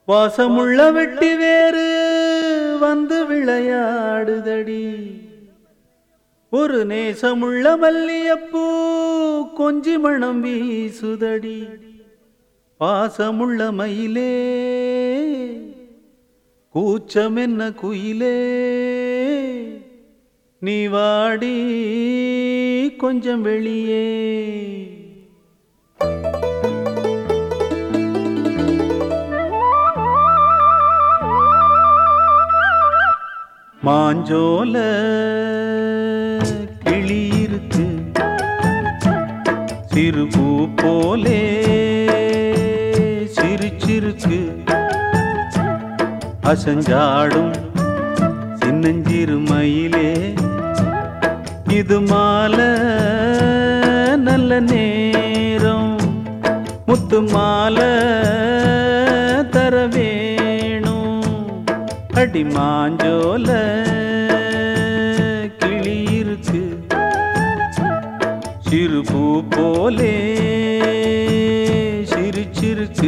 வாசமுள்ள வெட்டி வேறு வந்து விளையாடுதடி ஒரு நேசமுள்ள மல்லியப்பூ கொஞ்சி மணம் வீசுதடி பாசமுள்ள மயிலே கூச்சம் என்ன குயிலே நீ வாடி கொஞ்சம் வெளியே மாஞ்சோல கிளி இருக்கு சிறு பூ போலே சிரிச்சிருக்கு அசஞ்சாடும் சின்னஞ்சிறு மயிலே இது மாலை நல்ல நேரம் முத்து மாலை தர வேணும் அடி மாஞ்சோல கிளி இருக்கு சிறு பூ போலே சிரிச்சிருக்கு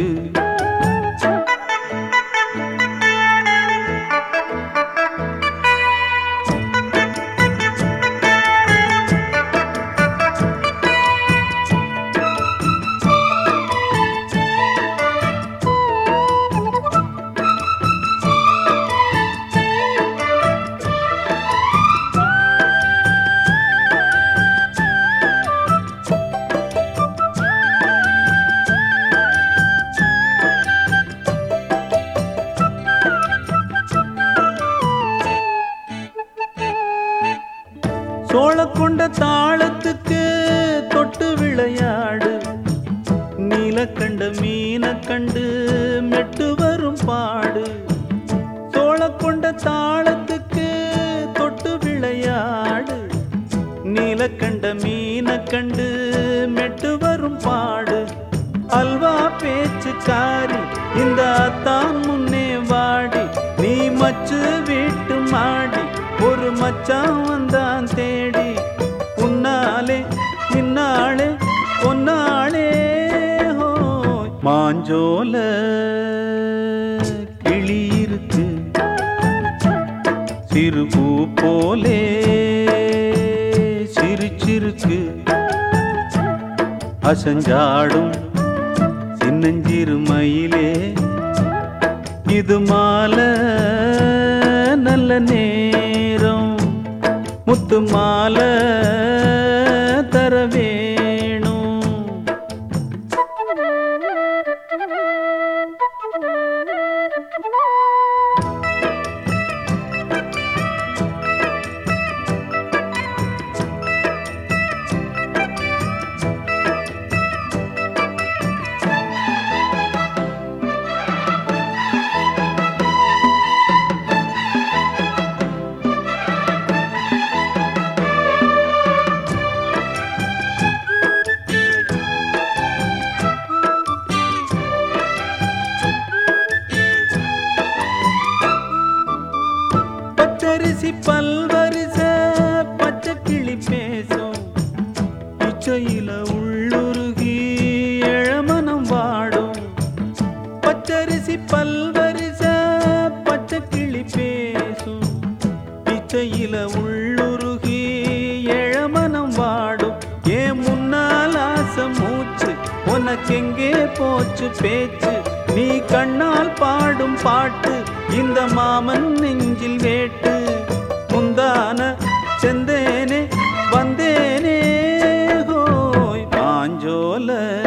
சோழ கொண்ட தாளத்துக்கு தொட்டு விளையாடு நீலக்கண்ட மீன கண்டு மெட்டு வரும் பாடு சோழ கொண்ட தாளத்துக்கு தொட்டு விளையாடு நீலக்கண்ட மீன கண்டு மெட்டு வரும் பாடு அல்வா பேச்சுக்காரி இந்த அத்தான் முன்னே வாடி நீ மச்சு வீட்டு மாடி ஒரு மச்சான் வந்தான் தேடி உன்னாலே இன்னாளே பொன்னாளே ஹோய் மாஞ்சோல கிளி இருக்கு சிறு பூ போலே சிரிச்சிருக்கு அசஞ்சாடும் சின்னஞ்சிறு மயிலே இது மாலை நல்ல நேரம் முத்து மாலை தர வேணும் பச்சரிசி பல்வரிச பச்சை கிளி பேசும் இச்சையில உள்ளுருகி இளமனம் வாடும் பச்சரிசி பல்வரிச பச்சை கிளி பேசும் இச்சையில உள்ளுருகி இளமனம் வாடும் ஏன் முன்னால் ஆசை மூச்சு உனக்கெங்கே போச்சு பேச்சு நீ கண்ணால் பாடும் பாட்டு இந்த மாமன் நெஞ்சில் வேட்டு முந்தான செந்தேனே வந்தேனே ஹோய் பாஞ்சோல